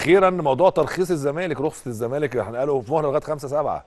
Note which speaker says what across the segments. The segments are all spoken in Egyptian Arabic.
Speaker 1: واخيرا موضوع ترخيص الزمالك رخصه الزمالك احنا قالوا في مهله لغايه 5 7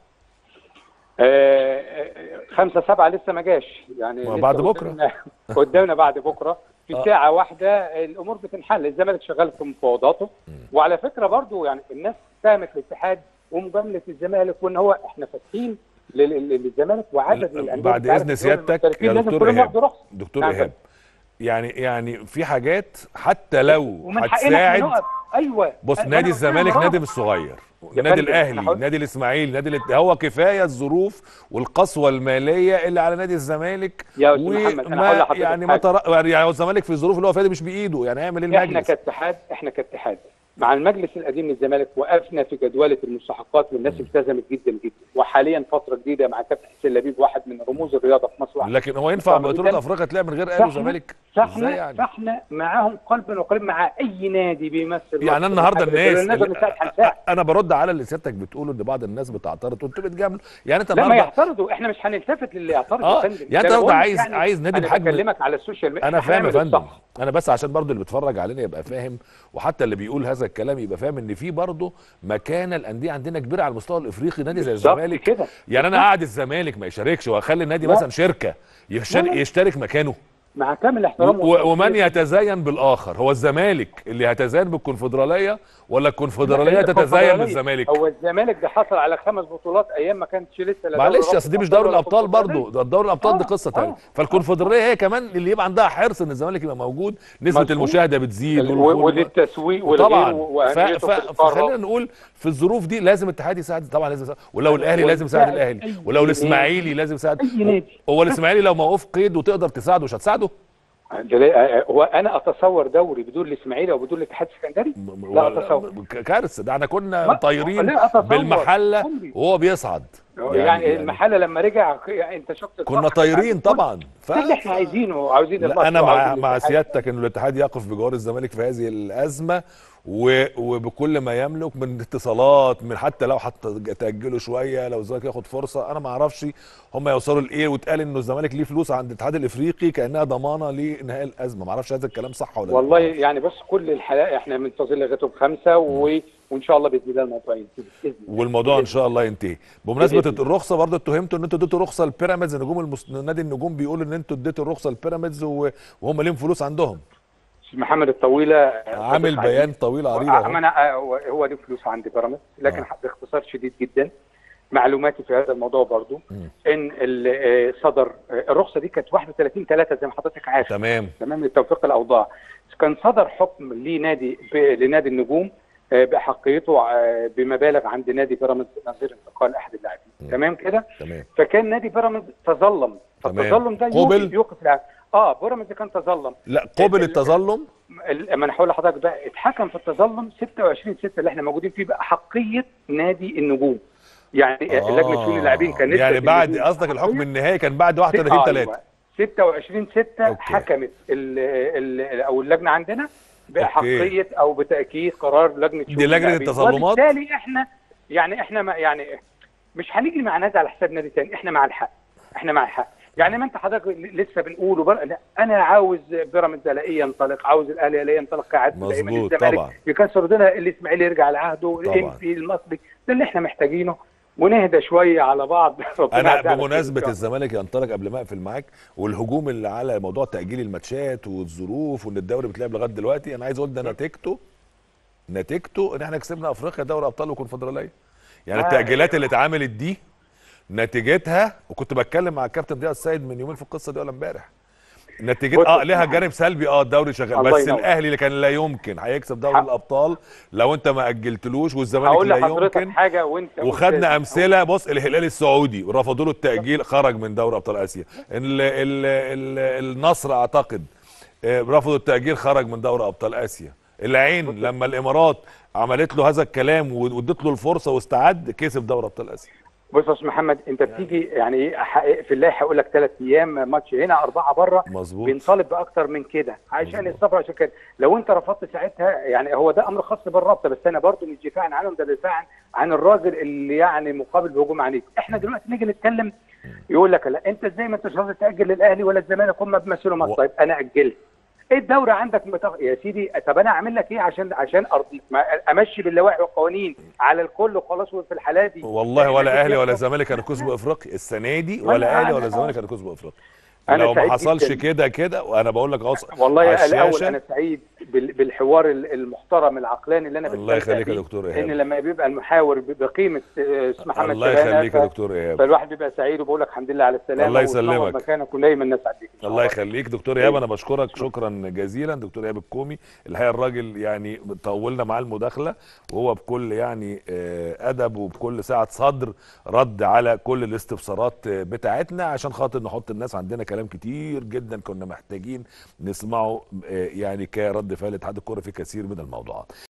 Speaker 2: آه، آه، خمسة سبعة لسه ما جاش يعني
Speaker 1: ما
Speaker 2: لسه
Speaker 1: بعد بكرة.
Speaker 2: قدامنا قدامنا بعد بكرة في
Speaker 1: آه.
Speaker 2: ساعة واحدة الأمور بتنحل الزمالك شغال في مفاوضاته وعلى فكرة برضو يعني الناس ساهمت في الاتحاد ومجاملة الزمالك وإن هو إحنا فاتحين لل- لل- للزمالك وعدد من الأندية
Speaker 1: بعد
Speaker 2: بتاعت
Speaker 1: اذن
Speaker 2: الدوري
Speaker 1: سيادتك
Speaker 2: المحترفين
Speaker 1: يا
Speaker 2: لازم
Speaker 1: دكتور
Speaker 2: كلهم
Speaker 1: ايهاب
Speaker 2: ياخدوا رخصة
Speaker 1: دكتور
Speaker 2: نعم.
Speaker 1: ايهاب يعني يعني في حاجات حتى لو
Speaker 2: ومن حقنا إحنا
Speaker 1: هتساعد
Speaker 2: نقف أيوه
Speaker 1: بص
Speaker 2: أنا-
Speaker 1: نادي
Speaker 2: أنا
Speaker 1: الزمالك
Speaker 2: قلت
Speaker 1: نادي
Speaker 2: لهم
Speaker 1: مش صغير
Speaker 2: يا
Speaker 1: النادي
Speaker 2: فندم، أنا
Speaker 1: الاهلي
Speaker 2: هقول-
Speaker 1: نادي الاسماعيلي نادي الات- هو كفايه الظروف والقسوه الماليه اللي على نادي الزمالك
Speaker 2: يا أستاذ محمد، أنا هقول
Speaker 1: وما
Speaker 2: لحضرتك
Speaker 1: يعني ما
Speaker 2: حاجة.
Speaker 1: ترى يعني هو الزمالك في الظروف اللي هو فيها دي مش بايده يعني هيعمل ايه
Speaker 2: احنا
Speaker 1: المجلس
Speaker 2: كاتحاد احنا كاتحاد مع المجلس القديم للزمالك وقفنا في جدوله المستحقات والناس التزمت جدا جدا وحاليا فتره جديده مع كابتن حسين لبيب واحد من رموز الرياضه في مصر واحد
Speaker 1: لكن هو ينفع
Speaker 2: طبعاً
Speaker 1: بطوله
Speaker 2: جداً.
Speaker 1: افريقيا تلاقي من غير اهلي وزمالك ازاي
Speaker 2: فاحنا
Speaker 1: يعني
Speaker 2: فاحنا معاهم قلبا وقالب مع اي نادي بيمثل
Speaker 1: يعني
Speaker 2: مصر.
Speaker 1: انا النهارده الناس
Speaker 2: الناس بتساعد هنساعد
Speaker 1: انا برد على اللي سيادتك بتقوله ان بعض الناس بتعترض وانتوا بتجاملوا يعني انت
Speaker 2: لما
Speaker 1: النهارده
Speaker 2: يعترضوا احنا مش هنلتفت للي يعترض
Speaker 1: آه،
Speaker 2: يا فندم
Speaker 1: يعني أنت
Speaker 2: ده أنا
Speaker 1: برضه
Speaker 2: بقول
Speaker 1: عايز-
Speaker 2: يعني
Speaker 1: عايز نادي
Speaker 2: انا
Speaker 1: بحجم-
Speaker 2: بكلمك على السوشيال ميديا
Speaker 1: انا
Speaker 2: إحنا
Speaker 1: فاهم يا
Speaker 2: هنعمل
Speaker 1: فندم
Speaker 2: الصح.
Speaker 1: انا بس عشان برضو اللي بيتفرج علينا يبقى فاهم وحتى اللي بيقول هذا الكلام يبقى فاهم ان في برضو مكانه الانديه عندنا كبيره على المستوى الافريقي نادي زي
Speaker 2: بالظبط
Speaker 1: الزمالك
Speaker 2: كده.
Speaker 1: يعني انا قاعد الزمالك ما يشاركش واخلي النادي
Speaker 2: لا.
Speaker 1: مثلا شركه يشترك,
Speaker 2: لا، لا.
Speaker 1: يشترك مكانه
Speaker 2: مع كامل احترام
Speaker 1: و- ومن يتزين بالاخر هو الزمالك اللي يتزين بالكونفدراليه ولا الكونفدراليه تتزين بالزمالك
Speaker 2: هو الزمالك ده حصل على خمس بطولات ايام ما كانش لسه لا دوري
Speaker 1: معلش
Speaker 2: رابطة
Speaker 1: اصل دي مش
Speaker 2: أبطال
Speaker 1: دوري
Speaker 2: ولا
Speaker 1: الابطال
Speaker 2: كونفدرالية.
Speaker 1: برضه ده دوري الابطال دي
Speaker 2: آه،
Speaker 1: قصه
Speaker 2: آه.
Speaker 1: ثانيه فالكونفدراليه هي كمان اللي يبقى عندها حرص ان الزمالك يبقى موجود نسبه
Speaker 2: مظبوط.
Speaker 1: المشاهده بتزيد
Speaker 2: ال-
Speaker 1: وال-
Speaker 2: و- وللتسويق
Speaker 1: طبعا
Speaker 2: والغير
Speaker 1: ف...
Speaker 2: واهميته
Speaker 1: ف...
Speaker 2: في القاره
Speaker 1: فخلينا نقول في الظروف دي لازم الاتحاد يساعد طبعا لازم يساعد ولو الاهلي لازم يساعد
Speaker 2: ويساعد
Speaker 1: الاهلي
Speaker 2: أي
Speaker 1: ولو
Speaker 2: نادي.
Speaker 1: الاسماعيلي لازم يساعد
Speaker 2: أي نادي.
Speaker 1: هو الاسماعيلي لو موقوف قيد وتقدر تساعده مش هتساعده
Speaker 2: ده ليه- هو انا اتصور دوري بدون الاسماعيلي او بدون الاتحاد السكندري
Speaker 1: م-
Speaker 2: لا
Speaker 1: ولا-
Speaker 2: اتصور
Speaker 1: ك- كارثه ده احنا كنا
Speaker 2: ما-
Speaker 1: طايرين
Speaker 2: لا أتصور.
Speaker 1: بالمحله
Speaker 2: عمري.
Speaker 1: وهو بيصعد
Speaker 2: يعني, يعني المحله لما رجع يعني انت شفت
Speaker 1: كنا
Speaker 2: الفرحة
Speaker 1: طايرين
Speaker 2: بتاعت
Speaker 1: طبعا ف...
Speaker 2: ده اللي احنا عايزينه عاوزين
Speaker 1: لا
Speaker 2: الماتش
Speaker 1: انا مع
Speaker 2: وعاوزين
Speaker 1: مع
Speaker 2: الاتحاد.
Speaker 1: سيادتك ان الاتحاد يقف بجوار الزمالك في هذه الازمه و... وبكل ما يملك من اتصالات من حتى لو حتى تاجلوا شويه لو الزمالك ياخد فرصه انا ما اعرفش هم يوصلوا لايه واتقال انه الزمالك ليه فلوس عند الاتحاد الافريقي كانها ضمانه لانهاء الازمه ما اعرفش هذا الكلام صح ولا لا.
Speaker 2: والله يعني بص كل الحلقه احنا منتظرين لغايه بخمسه و... وان شاء الله باذن الله الموضوع ينتهي باذن الله
Speaker 1: والموضوع ان شاء الله ينتهي بمناسبه
Speaker 2: بإذن الله.
Speaker 1: الرخصه برضه اتهمتوا ان انتوا اديتوا رخصه لبيراميدز نجوم المس... نادي النجوم بيقول ان انتوا اديتوا الرخصه لبيراميدز و... وهم ليهم فلوس عندهم
Speaker 2: أستاذ محمد الطويله
Speaker 1: عامل بيان طويل عريض
Speaker 2: آه،
Speaker 1: اهو
Speaker 2: ما انا آه، هو- هو ليه فلوس عند بيراميدز لكن
Speaker 1: آه.
Speaker 2: باختصار شديد جدا معلوماتي في هذا الموضوع برضو ان ال- آه، صدر آه، الرخصه دي كانت 31 3 زي ما حضرتك عارف
Speaker 1: تمام
Speaker 2: تمام لتوفيق الاوضاع كان صدر حكم لنادي ب- لنادي النجوم آه، باحقيته آه، بمبالغ عند نادي بيراميدز نظير انتقال احد اللاعبين تمام كده
Speaker 1: تمام
Speaker 2: فكان نادي بيراميدز تظلم
Speaker 1: تمام.
Speaker 2: فالتظلم ده
Speaker 1: قبل؟
Speaker 2: يوقف يوقف اللاعب اه بيراميدز كان تظلم
Speaker 1: لا قبل
Speaker 2: ال-
Speaker 1: التظلم
Speaker 2: ال- ما انا هقول لحضرتك بقى اتحكم في التظلم 26 6 اللي احنا موجودين فيه باحقيه نادي النجوم يعني
Speaker 1: آه.
Speaker 2: لجنه شؤون اللاعبين كان نسبة
Speaker 1: يعني بعد
Speaker 2: النجوم
Speaker 1: قصدك الحكم
Speaker 2: حقيقية.
Speaker 1: النهائي كان بعد 31 3
Speaker 2: أيوة. 26 6
Speaker 1: أوكي.
Speaker 2: حكمت ال ال او اللجنه عندنا باحقيه او بتاكيد قرار لجنه شؤون
Speaker 1: دي لجنة
Speaker 2: اللاعبين.
Speaker 1: التظلمات؟
Speaker 2: وبالتالي احنا يعني احنا ما يعني مش هنجري مع نادي على حساب نادي تاني احنا مع الحق احنا مع الحق يعني ما انت حضرتك لسه بنقول وبر... لا انا عاوز بيراميدز الاقيه ينطلق عاوز الاهلي الاقيه ينطلق كعادة دايما
Speaker 1: مظبوط،
Speaker 2: الزمالك
Speaker 1: طبعا.
Speaker 2: يكسر دنا الاسماعيلي يرجع لعهده
Speaker 1: طبعا.
Speaker 2: الام في المصري ده اللي احنا محتاجينه ونهدى شويه على بعض ربنا
Speaker 1: انا
Speaker 2: يعدي على خير
Speaker 1: بمناسبه
Speaker 2: إن شاء الله.
Speaker 1: الزمالك ينطلق قبل ما اقفل معاك والهجوم اللي على موضوع تاجيل الماتشات والظروف وان الدوري بيتلعب لغايه دلوقتي انا عايز اقول ده نتيجته نتيجته ان احنا كسبنا افريقيا دوري ابطال وكونفدراليه يعني
Speaker 2: آه.
Speaker 1: التاجيلات اللي اتعملت دي نتيجتها وكنت بتكلم مع الكابتن ضياء السيد من يومين في القصه دي ولا امبارح نتيجة
Speaker 2: بص
Speaker 1: اه
Speaker 2: يا
Speaker 1: ليها
Speaker 2: محمد.
Speaker 1: جانب سلبي اه الدوري شغال
Speaker 2: الله
Speaker 1: بس
Speaker 2: ينور.
Speaker 1: الاهلي اللي كان لا يمكن هيكسب دوري
Speaker 2: حق.
Speaker 1: الابطال لو انت ما اجلتلوش والزمالك
Speaker 2: هقول
Speaker 1: لا
Speaker 2: لحضرتك
Speaker 1: يمكن
Speaker 2: حاجه وانت
Speaker 1: وخدنا
Speaker 2: أستاذ.
Speaker 1: امثله بص الهلال السعودي رفضوا له التاجيل خرج من دوري ابطال اسيا ال ال ال النصر اعتقد آه، رفضوا التاجيل خرج من دوري ابطال اسيا العين لما الامارات عملت له هذا الكلام وادت له الفرصه واستعد كسب دوري ابطال اسيا
Speaker 2: بص يا استاذ محمد انت بتيجي يعني ايه حقيقة في الله هقول لك ثلاث ايام ماتش هنا اربعه بره
Speaker 1: مظبوط
Speaker 2: بنطالب باكتر من كده عشان السفر عشان كده لو انت رفضت ساعتها يعني هو ده امر خاص بالرابطه بس انا برضو مش دفاعا عنهم ده دفاعا عن الراجل اللي يعني مقابل بهجوم عنيف احنا دلوقتي نيجي نتكلم يقول لك لا انت ازاي ما انتش راضي تاجل للاهلي ولا الزمالك هم بيمثلوا مصر
Speaker 1: و-
Speaker 2: طيب انا اجلت ايه الدوري عندك متغ... يا سيدي طب انا اعمل لك ايه عشان عشان ارضيك ما امشي باللوائح والقوانين على الكل وخلاص وفي الحاله دي
Speaker 1: والله ولا
Speaker 2: إحنا
Speaker 1: اهلي ولا
Speaker 2: كده-
Speaker 1: زمالك كانوا كسبوا افريقيا السنه دي
Speaker 2: ولا
Speaker 1: ولا اهلي
Speaker 2: أنا-
Speaker 1: ولا زمالك كانوا كسبوا افريقيا
Speaker 2: أنا
Speaker 1: لو ما
Speaker 2: سعيد
Speaker 1: حصلش
Speaker 2: جداً.
Speaker 1: كده كده وانا بقول لك اهو
Speaker 2: والله
Speaker 1: على
Speaker 2: الاول
Speaker 1: الشاشة.
Speaker 2: انا سعيد بال- بالحوار ال- المحترم العقلاني اللي انا
Speaker 1: الله
Speaker 2: بستمتع
Speaker 1: يخليك يا
Speaker 2: بيه.
Speaker 1: دكتور
Speaker 2: ان
Speaker 1: إيهاب.
Speaker 2: لما بيبقى المحاور ب- بقيمه آه، اسم محمد
Speaker 1: الله
Speaker 2: شبانة،
Speaker 1: يخليك يا
Speaker 2: ف-
Speaker 1: دكتور ايهاب
Speaker 2: فالواحد بيبقى سعيد وبقول لك الحمد لله على السلامه
Speaker 1: الله
Speaker 2: وتنور
Speaker 1: يسلمك.
Speaker 2: مكانك ودايما نسعد بيك إن شاء
Speaker 1: الله يخليك دكتور ايهاب انا بشكرك شكرا جزيلا دكتور ايهاب الكومي الحقيقه الراجل يعني طولنا معاه المداخله وهو بكل يعني آه، ادب وبكل سعه صدر رد على كل الاستفسارات آه، بتاعتنا عشان خاطر نحط الناس عندنا كلام كتير جدا كنا محتاجين نسمعه آه، يعني كرد فعل اتحاد الكوره في كثير من الموضوعات